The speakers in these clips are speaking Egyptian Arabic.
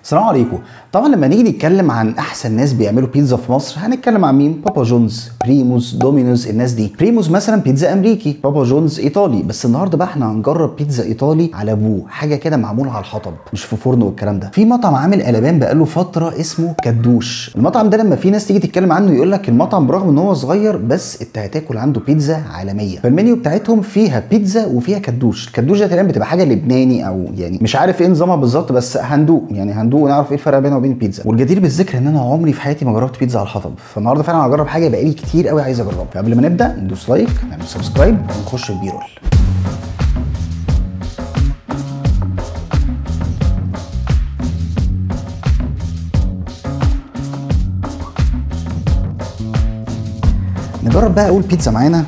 السلام عليكم طبعا لما نيجي نتكلم عن احسن ناس بيعملوا بيتزا في مصر هنتكلم عن مين بابا جونز بريموز دومينوز الناس دي بريموز مثلا بيتزا امريكي بابا جونز ايطالي بس النهارده بقى احنا هنجرب بيتزا ايطالي على ابوه حاجه كده معموله على الحطب مش في فرن والكلام ده في مطعم عامل قلبان بقاله فتره اسمه كدوش المطعم ده لما في ناس تيجي تتكلم عنه يقول لك المطعم برغم ان هو صغير بس انت هتاكل عنده بيتزا عالميه فالمنيو بتاعتهم فيها بيتزا وفيها كدوش الكدوش ده تقريبا بتبقى حاجه لبناني او يعني مش عارف ايه نظامها بالظبط بس هندوق يعني هندوق ونعرف ايه الفرق بينها وبين البيتزا والجدير بالذكر ان انا عمري في حياتي ما جربت بيتزا على الحطب فالنهارده فعلا هجرب حاجه بقالي كتير قوي عايز اجربها فقبل ما نبدا ندوس لايك نعمل سبسكرايب ونخش البي رول نجرب بقى اول بيتزا معانا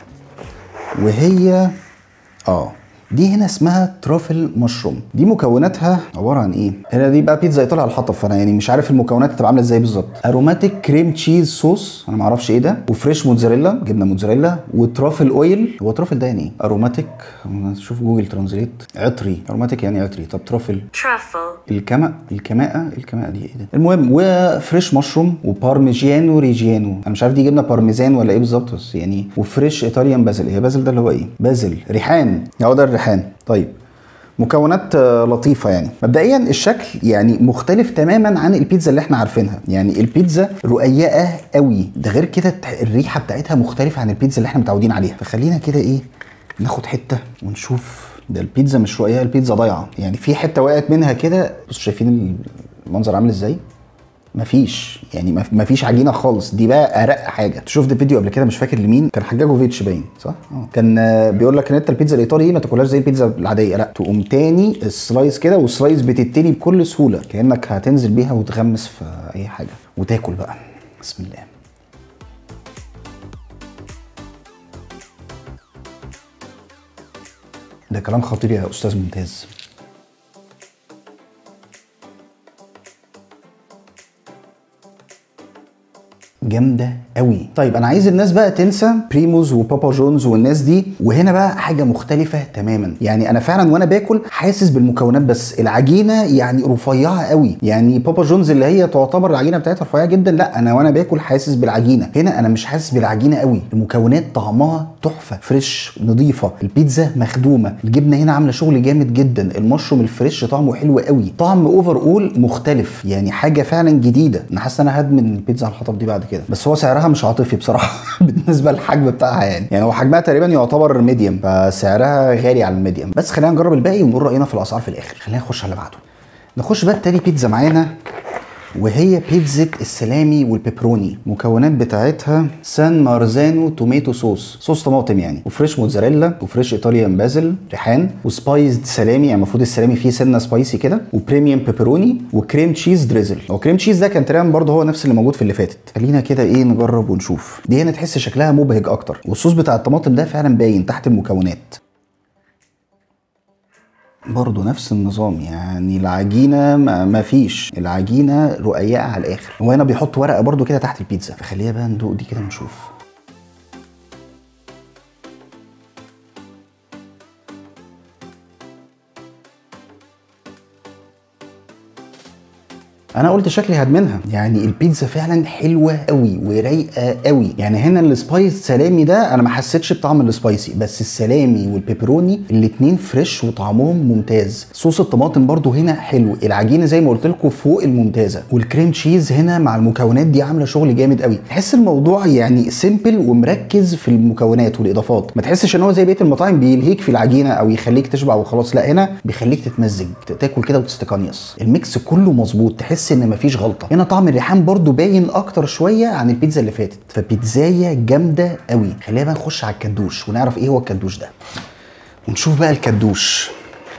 وهي اه دي هنا اسمها ترافل مشروم دي مكوناتها عباره عن ايه هنا دي بقى بيتزا ايطالي على الحطب فانا يعني مش عارف المكونات هتبقى عامله ازاي بالظبط اروماتيك كريم تشيز صوص انا ما اعرفش ايه ده وفريش موتزاريلا جبنه موتزاريلا وترافل اويل هو ترافل ده يعني ايه اروماتيك شوف جوجل ترانزليت عطري اروماتيك يعني عطري طب ترافل truffle, الكما الكماءة الكماءة دي ايه ده المهم وفريش مشروم وبارميجيانو ريجيانو انا مش عارف دي جبنه بارميزان ولا ايه بالظبط بس يعني وفريش ايطاليان بازل هي بازل ده اللي هو ايه بازل ريحان هو ده الريحان طيب مكونات آه، لطيفه يعني مبدئيا الشكل يعني مختلف تماما عن البيتزا اللي احنا عارفينها يعني البيتزا رقيقه قوي ده غير كده الت- الريحه بتاعتها مختلفه عن البيتزا اللي احنا متعودين عليها فخلينا كده ايه ناخد حته ونشوف ده البيتزا مش رقيقه البيتزا ضايعه يعني في حته وقعت منها كده بصوا شايفين المنظر عامل ازاي مفيش يعني مف- مفيش عجينه خالص دي بقى ارق حاجه شفت فيديو قبل كده مش فاكر لمين كان حجاجوفيتش باين صح اه كان آه، بيقول لك ان انت البيتزا الايطالي دي ما تاكلهاش زي البيتزا العاديه لا تقوم تاني السلايس كده والسلايس بتتني بكل سهوله كانك هتنزل بيها وتغمس في اي حاجه وتاكل بقى بسم الله ده كلام خطير يا استاذ ممتاز جامده قوي طيب انا عايز الناس بقى تنسى بريموز وبابا جونز والناس دي وهنا بقى حاجه مختلفه تماما يعني انا فعلا وانا باكل حاسس بالمكونات بس العجينه يعني رفيعه قوي يعني بابا جونز اللي هي تعتبر العجينه بتاعتها رفيعه جدا لا انا وانا باكل حاسس بالعجينه هنا انا مش حاسس بالعجينه قوي المكونات طعمها تحفه فريش نظيفه البيتزا مخدومه الجبنه هنا عامله شغل جامد جدا المشروم الفريش طعمه حلو قوي طعم اوفر اول مختلف يعني حاجه فعلا جديده انا حاسس ان انا هدمن البيتزا على الحطب دي بعد كده بس هو سعرها مش عاطفي بصراحه بالنسبه للحجم بتاعها يعني يعني هو حجمها تقريبا يعتبر ميديوم فسعرها غالي على الميديوم بس خلينا نجرب الباقي ونقول راينا في الاسعار في الاخر خلينا نخش على اللي بعده نخش بقى التاني بيتزا معانا وهي بيتزا السلامي والبيبروني مكونات بتاعتها سان مارزانو توميتو صوص صوص طماطم يعني وفريش موتزاريلا وفريش ايطاليان بازل ريحان وسبايسد سلامي يعني المفروض السلامي فيه سنه سبايسي كده وبريميوم بيبروني وكريم تشيز دريزل هو كريم تشيز ده كان تقريبا برضه هو نفس اللي موجود في اللي فاتت خلينا كده ايه نجرب ونشوف دي هنا تحس شكلها مبهج اكتر والصوص بتاع الطماطم ده فعلا باين تحت المكونات برضه نفس النظام يعني العجينه ما ما فيش العجينه رقيقه على الاخر هو هنا بيحط ورقه برضه كده تحت البيتزا فخليها بقى ندوق دي كده ونشوف انا قلت شكلي هدمنها يعني البيتزا فعلا حلوه قوي ورايقه قوي يعني هنا السبايس سلامي ده انا ما حسيتش بطعم السبايسي بس السلامي والبيبروني الاتنين فريش وطعمهم ممتاز صوص الطماطم برضو هنا حلو العجينه زي ما قلت لكم فوق الممتازه والكريم تشيز هنا مع المكونات دي عامله شغل جامد قوي تحس الموضوع يعني سيمبل ومركز في المكونات والاضافات ما تحسش ان هو زي بقيه المطاعم بيلهيك في العجينه او يخليك تشبع وخلاص لا هنا بيخليك تتمزج تاكل كده وتستقنيص الميكس كله مظبوط تحس ان مفيش غلطه هنا طعم الريحان برضو باين اكتر شويه عن البيتزا اللي فاتت فبيتزايه جامده قوي خلينا بقى نخش على الكدوش ونعرف ايه هو الكدوش ده ونشوف بقى الكدوش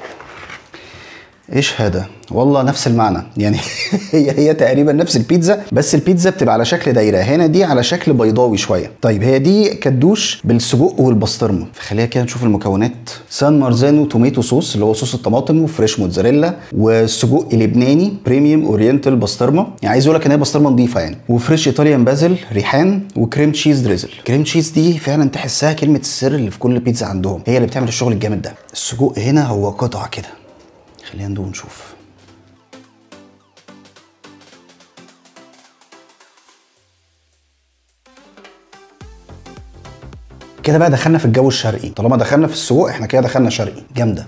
ايش هذا والله نفس المعنى يعني هي هي تقريبا نفس البيتزا بس البيتزا بتبقى على شكل دايره هنا دي على شكل بيضاوي شويه طيب هي دي كدوش بالسجق والبسطرمه فخلينا كده نشوف المكونات سان مارزانو توميتو صوص اللي هو صوص الطماطم وفريش موتزاريلا والسجق لبناني بريميوم اورينتال بسطرمه يعني عايز اقول لك ان هي بسطرمه نظيفه يعني وفريش ايطاليان بازل ريحان وكريم تشيز دريزل كريم تشيز دي فعلا تحسها كلمه السر اللي في كل بيتزا عندهم هي اللي بتعمل الشغل الجامد ده السجق هنا هو قطع كده خلينا ندوق نشوف كده بقى دخلنا في الجو الشرقي طالما دخلنا في السجق احنا كده دخلنا شرقي جامده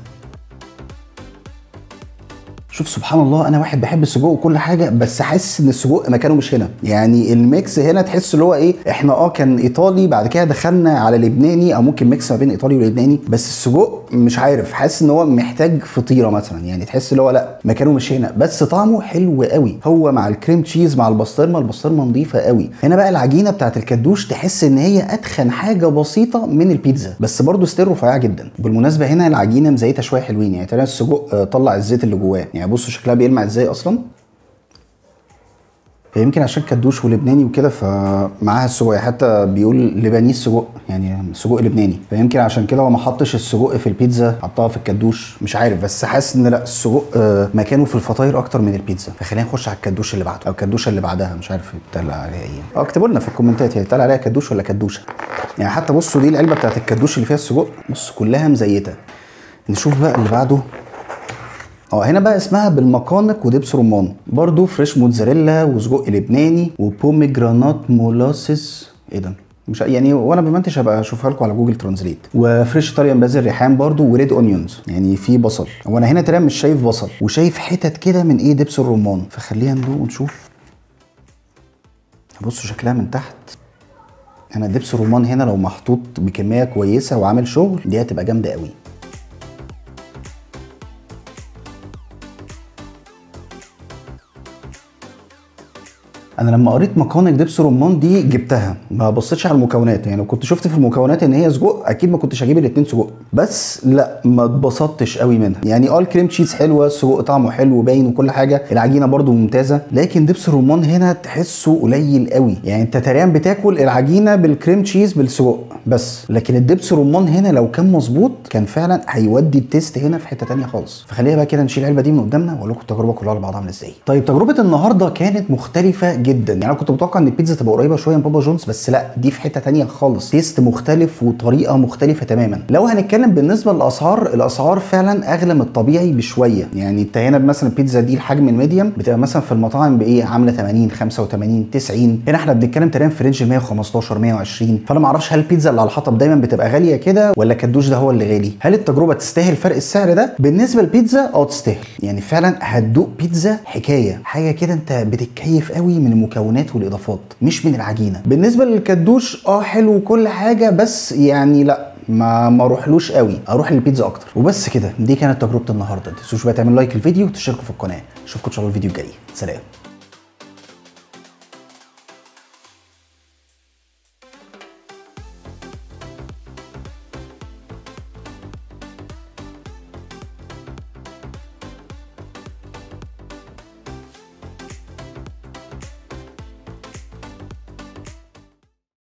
شوف سبحان الله انا واحد بحب السجق وكل حاجه بس حاسس ان السجق مكانه مش هنا يعني الميكس هنا تحس اللي هو ايه احنا اه كان ايطالي بعد كده دخلنا على لبناني او ممكن ميكس ما بين ايطالي ولبناني بس السجق مش عارف حاسس ان هو محتاج فطيره مثلا يعني تحس اللي هو لا مكانه مش هنا بس طعمه حلو قوي هو مع الكريم تشيز مع البسطرمه البسطرمه نظيفه قوي هنا بقى العجينه بتاعت الكدوش تحس ان هي اتخن حاجه بسيطه من البيتزا بس برضه ستيل رفيعه جدا بالمناسبه هنا العجينه مزيته شويه حلوين يعني تقريبا السجق آه، طلع الزيت اللي جواه يعني بصوا شكلها بيلمع ازاي اصلا هي يمكن عشان كدوش ولبناني وكده فمعاها السجق حتى بيقول لبنانيس سجق يعني سجق لبناني فيمكن عشان كده هو ما حطش السجق في البيتزا حطها في الكدوش مش عارف بس حاسس ان لا السجق آه، مكانه في الفطاير اكتر من البيتزا فخلينا نخش على الكدوش اللي بعده او الكدوشه اللي بعدها مش عارف يتقال عليها ايه اه اكتبوا لنا في الكومنتات هي يتقال عليها كدوش ولا كدوشه يعني حتى بصوا دي العلبه بتاعت الكدوش اللي فيها السجق بص كلها مزيته نشوف بقى اللي بعده اه هنا بقى اسمها بالمقانق ودبس رمان برضو فريش موتزاريلا وسجق لبناني وبوميجرانات مولاسس ايه ده مش يعني وانا بمنتج هبقى اشوفها لكم على جوجل ترانزليت وفريش ايطاليان بازل ريحان برضو وريد اونيونز يعني في بصل وانا هنا تقريبا مش شايف بصل وشايف حتت كده من ايه دبس الرمان فخلينا ندوق ونشوف بصوا شكلها من تحت انا دبس الرمان هنا لو محطوط بكميه كويسه وعامل شغل دي هتبقى جامده قوي انا لما قريت مقانق دبس رمان دي جبتها ما بصيتش على المكونات يعني لو كنت شفت في المكونات ان هي سجق اكيد ما كنتش هجيب الاتنين سجق بس لا ما اتبسطتش قوي منها يعني اه الكريم تشيز حلوه السجق طعمه حلو وباين وكل حاجه العجينه برده ممتازه لكن دبس الرمان هنا تحسه قليل قوي يعني انت تقريبا بتاكل العجينه بالكريم تشيز بالسجق بس لكن الدبس الرمان هنا لو كان مظبوط كان فعلا هيودي التيست هنا في حته تانية خالص فخلينا بقى كده نشيل العلبه دي من قدامنا واقول لكم التجربه كلها على بعضها عامله ازاي طيب تجربه النهارده كانت مختلفه جدا يعني انا كنت متوقع ان البيتزا تبقى قريبه شويه من بابا جونز بس لا دي في حته تانية خالص تيست مختلف وطريقه مختلفه تماما لو هنتكلم بالنسبه للاسعار الاسعار فعلا اغلى من الطبيعي بشويه يعني انت هنا مثلا البيتزا دي الحجم الميديم بتبقى مثلا في المطاعم بايه عامله 80 85 90 هنا احنا بنتكلم تقريبا في رينج 115 120 فانا ما اعرفش هل البيتزا اللي على الحطب دايما بتبقى غاليه كده ولا الكدوش ده هو اللي غالي هل التجربه تستاهل فرق السعر ده بالنسبه للبيتزا اه تستاهل يعني فعلا هتدوق بيتزا حكايه حاجه كده انت بتتكيف قوي من المكونات والاضافات مش من العجينه بالنسبه للكدوش اه حلو وكل حاجه بس يعني لا ما ما اروحلوش قوي اروح للبيتزا اكتر وبس كده دي كانت تجربه النهارده ما تنسوش بقى تعملوا لايك للفيديو وتشتركوا في القناه اشوفكم ان شاء الله الفيديو الجاي سلام